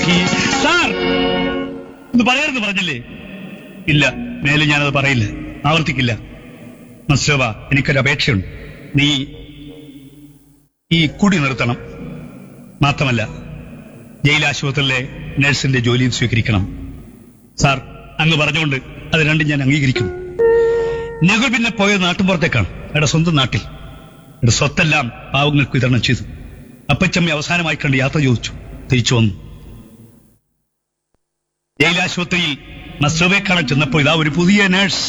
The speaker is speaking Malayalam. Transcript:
സാർ ഇത് പറയരുത് പറഞ്ഞില്ലേ ഇല്ല മേലെ ഞാനത് പറയില്ല ആവർത്തിക്കില്ല മസ്ലോബ എനിക്കൊരു അപേക്ഷയുണ്ട് നീ ഈ കുടി നിർത്തണം മാത്രമല്ല ജയിലാശുപത്രിയിലെ നഴ്സിന്റെ ജോലിയും സ്വീകരിക്കണം സാർ അങ്ങ് പറഞ്ഞുകൊണ്ട് അത് രണ്ടും ഞാൻ അംഗീകരിക്കുന്നു നെഹ്റു പിന്നെ പോയത് നാട്ടുപുറത്തേക്കാണ് എയുടെ സ്വന്തം നാട്ടിൽ എയുടെ സ്വത്തെല്ലാം പാവങ്ങൾക്ക് വിതരണം ചെയ്തു അപ്പച്ചമ്മ അവസാനമായി കണ്ട് യാത്ര ചോദിച്ചു തിരിച്ചു വന്നു ജയിലാശുപത്രിയിൽ മസ്ലോബെ കാണാൻ ചെന്നപ്പോൾ ഇതാ ഒരു പുതിയ നഴ്സ്